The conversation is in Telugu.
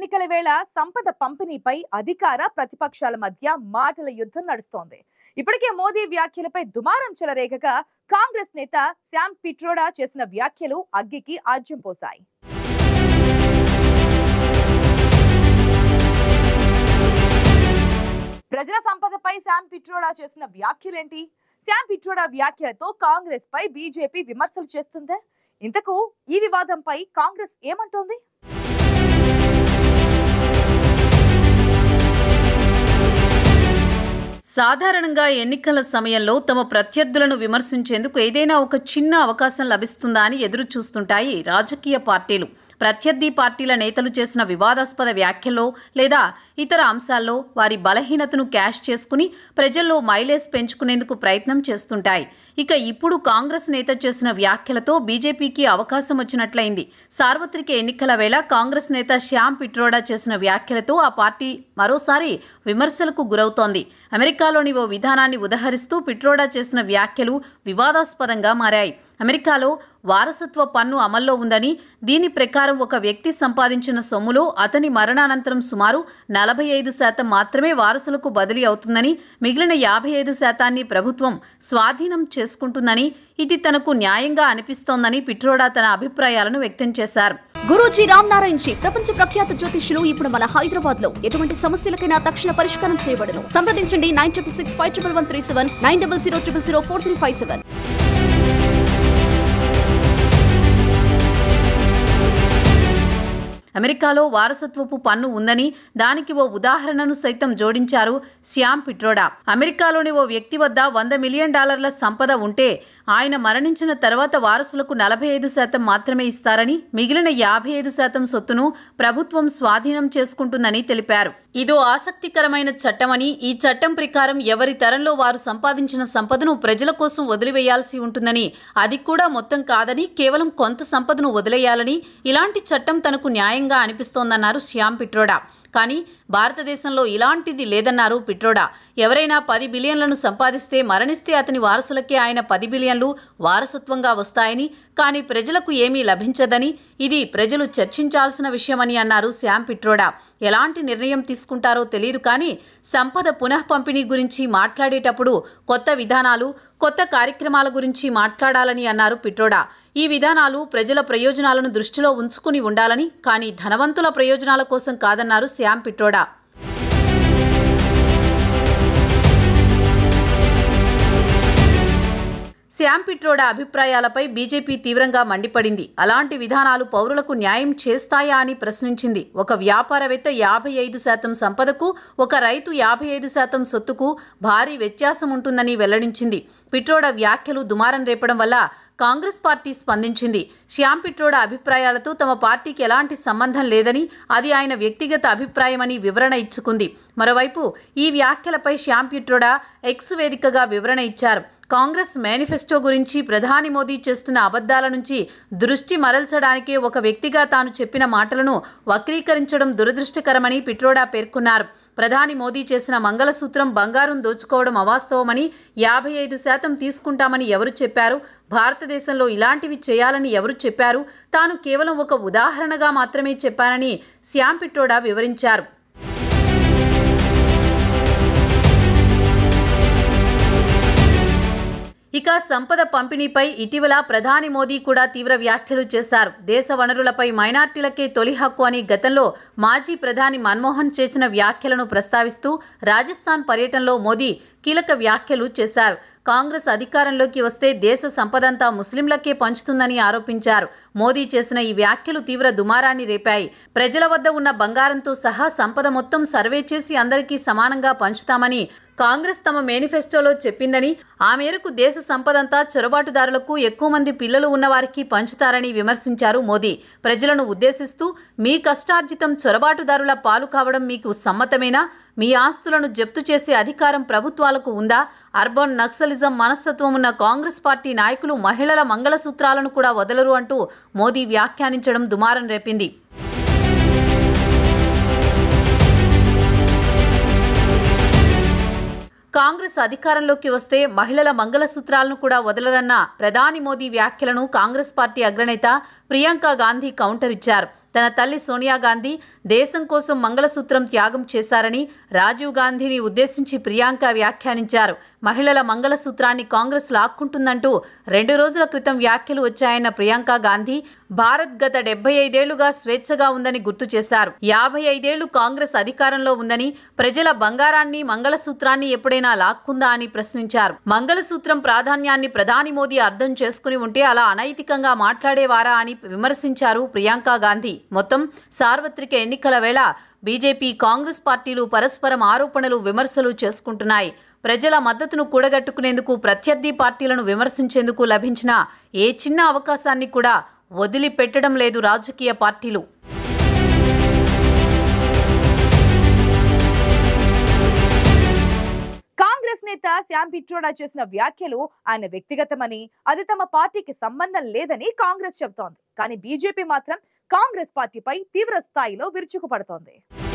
ఎన్నికల వేళ సంపద పంపిణీపై అధికార ప్రతిపక్షాల మధ్య మాటల యుద్ధం నడుస్తోంది ఇప్పటికే మోదీ వ్యాఖ్యలపై దుమారం చెలరేగగా కాంగ్రెస్ నేత శామ్ పిట్రోడా చేసిన వ్యాఖ్యలు అగ్గికి ఆజ్యం పోశాయి ప్రజల సంపదపై శామ్ పిట్రోడా చేసిన వ్యాఖ్యలేంటి శామ్ పిట్రోడా వ్యాఖ్యలతో కాంగ్రెస్ పై బీజేపీ విమర్శలు చేస్తుందా ఇంతకు ఈ వివాదంపై కాంగ్రెస్ ఏమంటోంది సాధారణంగా ఎన్నికల సమయంలో తమ ప్రత్యర్థులను విమర్శించేందుకు ఏదైనా ఒక చిన్న అవకాశం లభిస్తుందా అని ఎదురు చూస్తుంటాయి రాజకీయ పార్టీలు ప్రత్యర్థి పార్టీల నేతలు చేసిన వివాదాస్పద వ్యాఖ్యల్లో లేదా ఇతర అంశాల్లో వారి బలహీనతను క్యాష్ చేసుకుని ప్రజల్లో మైలేజ్ పెంచుకునేందుకు ప్రయత్నం చేస్తుంటాయి ఇక ఇప్పుడు కాంగ్రెస్ నేత చేసిన వ్యాఖ్యలతో బీజేపీకి అవకాశం వచ్చినట్లయింది సార్వత్రిక ఎన్నికల వేళ కాంగ్రెస్ నేత శ్యామ్ పిట్రోడా చేసిన వ్యాఖ్యలతో ఆ పార్టీ మరోసారి విమర్శలకు గురవుతోంది అమెరికాలోని ఓ విధానాన్ని ఉదహరిస్తూ పిట్రోడా చేసిన వ్యాఖ్యలు వివాదాస్పదంగా మారాయి అమెరికాలో వారసత్వ పన్ను అమల్లో ఉందని దీని ప్రకారం ఒక వ్యక్తి సంపాదించిన సొమ్ములో అతని మరణానంతరం సుమారు నలభై ఐదు శాతం మాత్రమే వారసులకు బదిలీ అవుతుందని మిగిలిన యాభై ఐదు శాతాన్ని ప్రభుత్వం స్వాధీనం చేసుకుంటుందని ఇది తనకు న్యాయంగా అనిపిస్తోందని పిట్రోడా తన అభిప్రాయాలను వ్యక్తం చేశారు గురూజీ రామ్ నారాయణ్ జీ ప్రపంచ ప్రఖ్యాత జ్యోతిష్యులు ఇప్పుడు మన హైదరాబాద్ లో ఎటువంటి సమస్యలకైనా తక్షణ పరిష్కారం చేయబడను సంప్రదించండి nine triple six five triple one three seven nine double zero triple zero four three five seven అమెరికాలో వారసత్వపు పన్ను ఉందని దానికి ఓ ఉదాహరణను సైతం జోడించారు శ్యామ్ పిట్రోడా అమెరికాలోని ఓ వ్యక్తి వద్ద వంద మిలియన్ డాలర్ల సంపద ఉంటే ఆయన మరణించిన తర్వాత వారసులకు నలభై ఐదు శాతం మాత్రమే ఇస్తారని మిగిలిన యాభై ఐదు శాతం సొత్తును ప్రభుత్వం స్వాధీనం చేసుకుంటుందని తెలిపారు ఇదో ఆసక్తికరమైన చట్టమని ఈ చట్టం ప్రకారం ఎవరి తరంలో వారు సంపాదించిన సంపదను ప్రజల కోసం వదిలివేయాల్సి ఉంటుందని అది కూడా మొత్తం కాదని కేవలం కొంత సంపదను వదిలేయాలని ఇలాంటి చట్టం తనకు న్యాయంగా అనిపిస్తోందన్నారు శ్యామ్ పిట్రోడా కానీ భారతదేశంలో ఇలాంటిది లేదన్నారు పిట్రోడా ఎవరైనా పది బిలియన్లను సంపాదిస్తే మరణిస్తే అతని వారసులకే ఆయన పది బిలియన్లు వారసత్వంగా వస్తాయని కానీ ప్రజలకు ఏమీ లభించదని ఇది ప్రజలు చర్చించాల్సిన విషయమని అన్నారు శ్యామ్ పిట్రోడా ఎలాంటి నిర్ణయం తీసుకుంటారో తెలియదు కానీ సంపద పునః పంపిణీ గురించి మాట్లాడేటప్పుడు కొత్త విధానాలు కొత్త కార్యక్రమాల గురించి మాట్లాడాలని అన్నారు పిట్రోడా ఈ విధానాలు ప్రజల ప్రయోజనాలను దృష్టిలో ఉంచుకుని ఉండాలని కానీ ధనవంతుల ప్రయోజనాల కోసం కాదన్నారు శ్యామ్ పిట్రోడా శ్యామ్ పిట్రోడా అభిప్రాయాలపై బీజేపీ తీవ్రంగా మండిపడింది అలాంటి విధానాలు పౌరులకు న్యాయం చేస్తాయా అని ప్రశ్నించింది ఒక వ్యాపారవేత్త యాభై ఐదు శాతం సంపదకు ఒక రైతు యాభై ఐదు శాతం సొత్తుకు భారీ వ్యత్యాసం ఉంటుందని వెల్లడించింది పిట్రోడా వ్యాఖ్యలు దుమారం రేపడం వల్ల కాంగ్రెస్ పార్టీ స్పందించింది శ్యామ్ పిట్రోడా అభిప్రాయాలతో తమ పార్టీకి ఎలాంటి సంబంధం లేదని అది ఆయన వ్యక్తిగత అభిప్రాయమని వివరణ ఇచ్చుకుంది మరోవైపు ఈ వ్యాఖ్యలపై శ్యామ్ పిట్రోడా ఎక్స్ వేదికగా వివరణ ఇచ్చారు కాంగ్రెస్ మేనిఫెస్టో గురించి ప్రధాని మోదీ చేస్తున్న అబద్ధాల నుంచి దృష్టి మరల్చడానికే ఒక వ్యక్తిగా తాను చెప్పిన మాటలను వక్రీకరించడం దురదృష్టకరమని పిట్రోడా పేర్కొన్నారు ప్రధాని మోదీ చేసిన మంగళసూత్రం బంగారం దోచుకోవడం అవాస్తవమని యాభై ఐదు శాతం తీసుకుంటామని ఎవరు చెప్పారు భారతదేశంలో ఇలాంటివి చేయాలని ఎవరు చెప్పారు తాను కేవలం ఒక ఉదాహరణగా మాత్రమే చెప్పానని శ్యామ్ పిట్రోడా వివరించారు ఇక సంపద పంపిణీపై ఇటీవల ప్రధాని మోదీ కూడా తీవ్ర వ్యాఖ్యలు చేశారు దేశ వనరులపై మైనార్టీలకే తొలి హక్కు అని గతంలో మాజీ ప్రధాని మన్మోహన్ చేసిన వ్యాఖ్యలను ప్రస్తావిస్తూ రాజస్థాన్ పర్యటనలో మోదీ కీలక వ్యాఖ్యలు చేశారు కాంగ్రెస్ అధికారంలోకి వస్తే దేశ సంపదంతా ముస్లింలకే పంచుతుందని ఆరోపించారు మోదీ చేసిన ఈ వ్యాఖ్యలు తీవ్ర దుమారాన్ని రేపాయి ప్రజల వద్ద ఉన్న బంగారంతో సహా సంపద మొత్తం సర్వే చేసి అందరికీ సమానంగా పంచుతామని కాంగ్రెస్ తమ మేనిఫెస్టోలో చెప్పిందని ఆ మేరకు దేశ సంపదంతా చొరబాటుదారులకు ఎక్కువ మంది పిల్లలు ఉన్నవారికి పంచుతారని విమర్శించారు మోదీ ప్రజలను ఉద్దేశిస్తూ మీ కష్టార్జితం చొరబాటుదారుల పాలు కావడం మీకు సమ్మతమేనా మీ ఆస్తులను జప్తు చేసే అధికారం ప్రభుత్వాలకు ఉందా అర్బన్ నక్సలిజం మనస్తత్వం ఉన్న కాంగ్రెస్ పార్టీ నాయకులు మహిళల మంగళసూత్రాలను కూడా వదలరు అంటూ మోదీ వ్యాఖ్యానించడం దుమారం రేపింది కాంగ్రెస్ అధికారంలోకి వస్తే మహిళల మంగళసూత్రాలను కూడా వదలరన్న ప్రధాని మోదీ వ్యాఖ్యలను కాంగ్రెస్ పార్టీ అగ్రనేత ప్రియాంక గాంధీ కౌంటర్ ఇచ్చారు తన తల్లి సోనియా గాంధీ దేశం కోసం మంగళసూత్రం త్యాగం చేశారని రాజీవ్ గాంధీని ఉద్దేశించి ప్రియాంక వ్యాఖ్యానించారు మహిళల మంగళసూత్రాన్ని కాంగ్రెస్ లాక్కుంటుందంటూ రెండు రోజుల క్రితం వ్యాఖ్యలు వచ్చాయన్న ప్రియాంక గాంధీ భారత్ గత డెబ్బై ఐదేళ్లుగా స్వేచ్ఛగా ఉందని గుర్తు చేశారు యాభై ఐదేళ్లు కాంగ్రెస్ అధికారంలో ఉందని ప్రజల బంగారాన్ని మంగళసూత్రాన్ని ఎప్పుడైనా లాక్కుందా అని ప్రశ్నించారు మంగళసూత్రం ప్రాధాన్యాన్ని ప్రధాని మోదీ అర్థం చేసుకుని ఉంటే అలా అనైతికంగా మాట్లాడేవారా అని విమర్శించారు ప్రియాంక గాంధీ మొత్తం సార్వత్రిక ఎన్నికల వేళ బీజేపీ కాంగ్రెస్ పార్టీలు పరస్పరం ఆరోపణలు విమర్శలు చేసుకుంటున్నాయి ప్రజల మద్దతును కూడగట్టుకునేందుకు ప్రత్యర్థి పార్టీలను విమర్శించేందుకు లభించిన ఏ చిన్న అవకాశాన్ని కూడా వదిలిపెట్టడం లేదు రాజకీయ పార్టీలు కాంగ్రెస్ నేత శ్యామ్ పిట్రోడా చేసిన వ్యాఖ్యలు ఆయన వ్యక్తిగతమని అది తమ పార్టీకి సంబంధం లేదని కాంగ్రెస్ చెబుతోంది కానీ బీజేపీ మాత్రం కాంగ్రెస్ పార్టీపై తీవ్ర స్థాయిలో విరుచుకుపడుతోంది